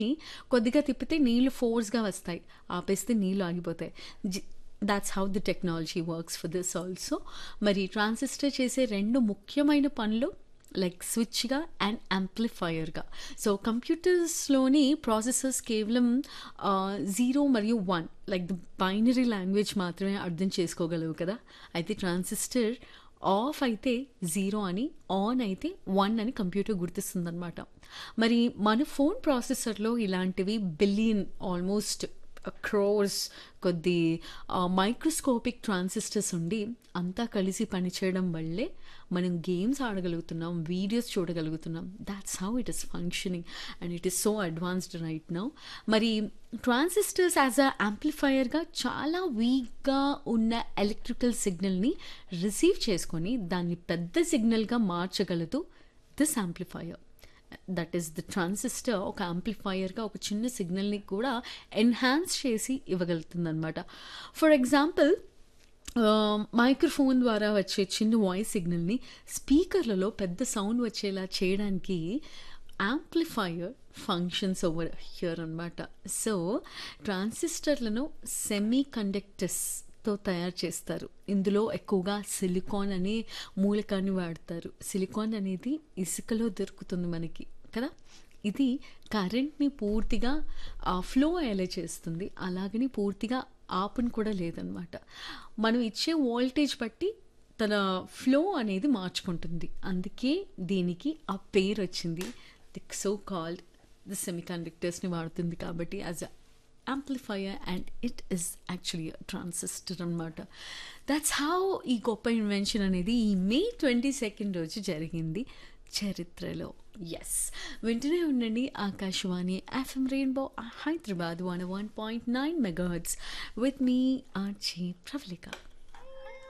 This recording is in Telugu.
కొద్దిగా తిప్పితే నీళ్ళు ఫోర్స్‌గా వస్తాయి. ఆపేస్తే నీళ్ళు ఆగిపోతాయి. జి that's how the technology works for this also. మరి ట్రాన్సిస్టర్ చేసే 2 ముఖ్యమైన పనులు లైక్ స్విచ్‌గా అండ్ యాంప్లిఫైయర్‌గా. సో, కంప్యూటర్స్‌లోని ప్రాసెసర్స్ కేవలం ఆహ్, 0 మరియు 1 లైక్ ది బైనరీ లాంగ్వేజ్ మాత్రమే అర్థం చేసుకోగలవు కదా! అయితే ట్రాన్సిస్టర్ ఆఫ్ అయితే 0 అని, ఆన్ అయితే 1 అని కంప్యూటర్ గుర్తిస్తుందనమాట. మరి మన ఫోన్ ప్రాసెసర్‌లో ఇలాంటివి బిలియన్ ఆల్మోస్ట్ క్రోర్స్ కొద్ది ఆహ్, మైక్రోస్కోపిక్ ట్రాన్సిస్టర్స్ ఉండి అంతా కలిసి పనిచేయడం వల్లే మనం గేమ్స్ ఆడగలుగుతున్నాం, వీడియోస్ చూడగలుగుతున్నాం. That's how it is functioning and it is so advanced right now. మరి ట్రాన్సిస్టర్స్ యాస్ ఎ యాంప్లిఫైయర్‌గా చాలా వీక్‌గా ఉన్న ఎలక్ట్రికల్ సిగ్నల్‌ని రిసీవ్ చేసుకొని దాన్ని పెద్ద సిగ్నల్‌గా మార్చగలదు this amplifier. That is the transistor ఒక యాంప్లిఫైయర్‌గా ఒక చిన్న సిగ్నల్‌ని కూడా ఎన్హాన్స్ చేసి ఇవ్వగలుగుతుందనమాట. ఫర్ ఎగ్జాంపుల్ ఆహ్, మైక్రోఫోన్ ద్వారా వచ్చే చిన్న వాయిస్ సిగ్నల్‌ని స్పీకర్‌లలో పెద్ద సౌండ్ వచ్చేలా చేయడానికి యాంప్లిఫైయర్ ఫంక్షన్స్ ఓవర్ హియర్ అనమాట. సో, ట్రాన్సిస్టర్‌లను సెమీ కండక్టర్స్‌తో తయారు చేస్తారు. ఇందులో ఎక్కువగా సిలికాన్ అనే మూలకాన్ని వాడతారు. సిలికాన్ అనేది ఇసుకలో దొరుకుతుంది మనకి కదా! ఇది కరెంట్‌ని పూర్తిగా ఆహ్, ఫ్లో అయ్యేలా చేస్తుంది. అలాగని పూర్తిగా ఆపను కూడా లేదనమాట. మనం ఇచ్చే వోల్టేజ్ బట్టి తన ఫ్లో అనేది మార్చుకుంటుంది. అందుకే దీనికి ఆ పేరొచ్చింది. ది సో కాల్డ్ ది సెమీ కండక్టర్స్‌ని వాడుతుంది కాబట్టి as a amplifier and it is actually a transistor అనమాట. థాట్స్ హౌ ఈ గొప్ప ఇన్వెన్షన్ అనేది ఈ మే 22 రోజు జరిగింది చరిత్రలో. యెస్. వింటూనే ఉండండి Akashvani FM rainbow Hyderabad 101.9 megahertz with మీ ఆర్‌జే ప్రవళిక.